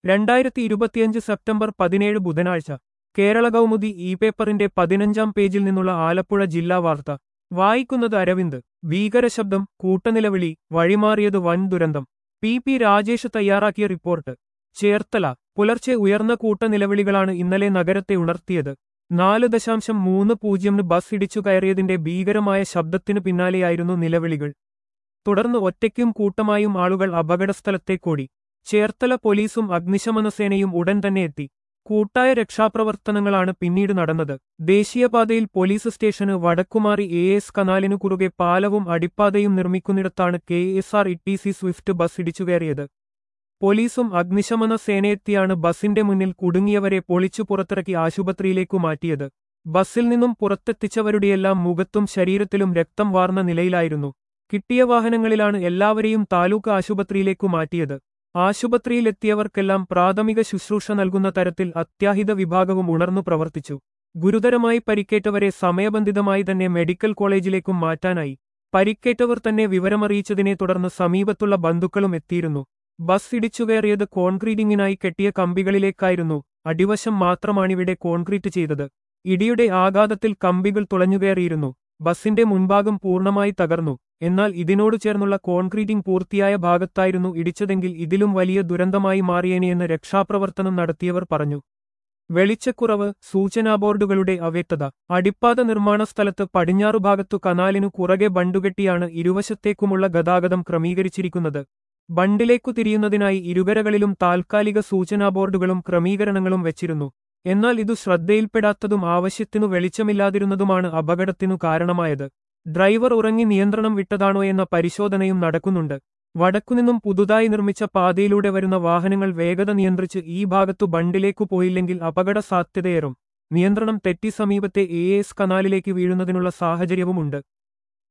രണ്ടായിരത്തി ഇരുപത്തിയഞ്ച് സെപ്റ്റംബർ പതിനേഴ് ബുധനാഴ്ച കേരള കൗമുദി ഇ പേപ്പറിന്റെ പതിനഞ്ചാം പേജിൽ നിന്നുള്ള ആലപ്പുഴ ജില്ലാ വാർത്ത വായിക്കുന്നത് അരവിന്ദ് ഭീകരശബ്ദം കൂട്ടനിലവിളി വഴിമാറിയത് വൻ ദുരന്തം പി പി രാജേഷ് തയ്യാറാക്കിയ റിപ്പോർട്ട് ചേർത്തല പുലർച്ചെ ഉയർന്ന കൂട്ടനിലവിളികളാണ് ഇന്നലെ നഗരത്തെ ഉണർത്തിയത് നാല് ദശാംശം മൂന്ന് പൂജ്യമിന് ബസ് ഇടിച്ചു കയറിയതിന്റെ ഭീകരമായ ശബ്ദത്തിനു പിന്നാലെയായിരുന്നു നിലവിളികൾ തുടർന്ന് ഒറ്റയ്ക്കും കൂട്ടമായും ആളുകൾ അപകടസ്ഥലത്തേക്കോടി ചേർത്തല പോലീസും അഗ്നിശമനസേനയും ഉടൻ തന്നെ എത്തി കൂട്ടായ രക്ഷാപ്രവർത്തനങ്ങളാണ് പിന്നീട് നടന്നത് ദേശീയപാതയിൽ പോലീസ് സ്റ്റേഷന് വടക്കുമാറി എ എസ് കനാലിനു കുറുകെ പാലവും അടിപ്പാതയും നിർമ്മിക്കുന്നിടത്താണ് K S R E T C Swift bus ഇടിച്ചുകയറിയത് പോലീസും അഗ്നിശമന സേനയെത്തിയാണ് ബസിന്റെ മുന്നിൽ കുടുങ്ങിയവരെ പൊളിച്ചു പുറത്തിറക്കി ആശുപത്രിയിലേക്കു മാറ്റിയത് ബസ്സിൽ നിന്നും പുറത്തെത്തിച്ചവരുടെയെല്ലാം മുഖത്തും ശരീരത്തിലും രക്തം വാർന്ന നിലയിലായിരുന്നു കിട്ടിയ വാഹനങ്ങളിലാണ് എല്ലാവരെയും താലൂക്ക് ആശുപത്രിയിലേക്കു മാറ്റിയത് ആശുപത്രിയിലെത്തിയവർക്കെല്ലാം പ്രാഥമിക ശുശ്രൂഷ നൽകുന്ന തരത്തിൽ അത്യാഹിത വിഭാഗവും ഉണർന്നു പ്രവർത്തിച്ചു ഗുരുതരമായി പരിക്കേറ്റവരെ സമയബന്ധിതമായി തന്നെ മെഡിക്കൽ കോളേജിലേക്കും മാറ്റാനായി പരിക്കേറ്റവർ തന്നെ വിവരമറിയിച്ചതിനെ തുടർന്ന് സമീപത്തുള്ള ബന്ധുക്കളും എത്തിയിരുന്നു ബസ് ഇടിച്ചുകയറിയത് കോൺക്രീറ്റിംഗിനായി കെട്ടിയ കമ്പികളിലേക്കായിരുന്നു അടിവശം മാത്രമാണിവിടെ കോൺക്രീറ്റ് ചെയ്തത് ഇടിയുടെ ആഘാതത്തിൽ കമ്പികൾ തുളഞ്ഞുകയറിയിരുന്നു ബസിന്റെ മുൻഭാഗം പൂർണ്ണമായി തകർന്നു എന്നാൽ ഇതിനോട് ചേർന്നുള്ള കോൺക്രീറ്റിംഗ് പൂർത്തിയായ ഭാഗത്തായിരുന്നു ഇടിച്ചതെങ്കിൽ ഇതിലും വലിയ ദുരന്തമായി മാറിയേനെയെന്ന് രക്ഷാപ്രവർത്തനം നടത്തിയവർ പറഞ്ഞു വെളിച്ചക്കുറവ് സൂചനാ ബോർഡുകളുടെ അവ്യക്തത അടിപ്പാത നിർമ്മാണ സ്ഥലത്ത് പടിഞ്ഞാറു ഭാഗത്തു കനാലിനു കുറകെ ബണ്ടുകെട്ടിയാണ് ഇരുവശത്തേക്കുമുള്ള ഗതാഗതം ക്രമീകരിച്ചിരിക്കുന്നത് ബണ്ടിലേക്കു തിരിയുന്നതിനായി ഇരുകരകളിലും താൽക്കാലിക സൂചനാ ബോർഡുകളും ക്രമീകരണങ്ങളും വെച്ചിരുന്നു എന്നാൽ ഇതു ശ്രദ്ധയിൽപ്പെടാത്തതും ആവശ്യത്തിനു വെളിച്ചമില്ലാതിരുന്നതുമാണ് അപകടത്തിനു കാരണമായത് ഡ്രൈവർ ഉറങ്ങി നിയന്ത്രണം വിട്ടതാണോ എന്ന പരിശോധനയും നടക്കുന്നുണ്ട് വടക്കുനിന്നും പുതുതായി നിർമ്മിച്ച പാതയിലൂടെ വരുന്ന വാഹനങ്ങൾ വേഗത നിയന്ത്രിച്ച് ഈ ഭാഗത്തു ബണ്ടിലേക്കു പോയില്ലെങ്കിൽ അപകട സാധ്യതയേറും നിയന്ത്രണം തെറ്റി സമീപത്തെ എ എസ് കനാലിലേക്ക് വീഴുന്നതിനുള്ള സാഹചര്യവുമുണ്ട്